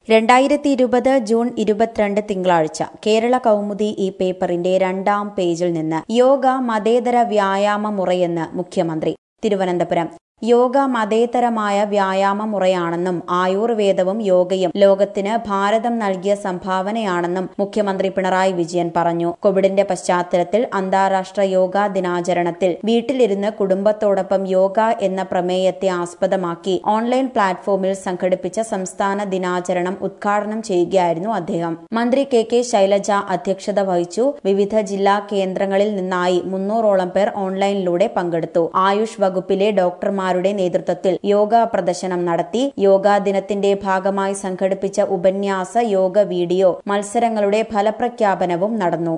രണ്ടായിരത്തി ഇരുപത് ജൂൺ ഇരുപത്തിരണ്ട് തിങ്കളാഴ്ച കേരള കൗമുദി ഈ പേപ്പറിന്റെ രണ്ടാം പേജിൽ നിന്ന് യോഗ മതേതര വ്യായാമ മുറയെന്ന് മുഖ്യമന്ത്രി തിരുവനന്തപുരം യോഗ മതേതരമായ വ്യായാമ മുറയാണെന്നും ആയുർവേദവും യോഗയും ലോകത്തിന് ഭാരതം നൽകിയ സംഭാവനയാണെന്നും മുഖ്യമന്ത്രി പിണറായി വിജയൻ പറഞ്ഞു കോവിഡിന്റെ പശ്ചാത്തലത്തിൽ അന്താരാഷ്ട്ര യോഗാ ദിനാചരണത്തിൽ വീട്ടിലിരുന്ന് കുടുംബത്തോടൊപ്പം യോഗ എന്ന പ്രമേയത്തെ ആസ്പദമാക്കി ഓൺലൈൻ പ്ലാറ്റ്ഫോമിൽ സംഘടിപ്പിച്ച സംസ്ഥാന ദിനാചരണം ഉദ്ഘാടനം ചെയ്യുകയായിരുന്നു അദ്ദേഹം മന്ത്രി കെ കെ ശൈലജ അധ്യക്ഷത വഹിച്ചു വിവിധ ജില്ലാ കേന്ദ്രങ്ങളിൽ നിന്നായി മുന്നൂറോളം പേർ ഓൺലൈനിലൂടെ പങ്കെടുത്തു ആയുഷ് വകുപ്പിലെ ഡോക്ടർമാർ ഡോക്ടർമാരുടെ നേതൃത്വത്തിൽ യോഗ പ്രദർശനം നടത്തി യോഗാ ദിനത്തിന്റെ ഭാഗമായി സംഘടിപ്പിച്ച ഉപന്യാസ യോഗ വീഡിയോ മത്സരങ്ങളുടെ ഫലപ്രഖ്യാപനവും നടന്നു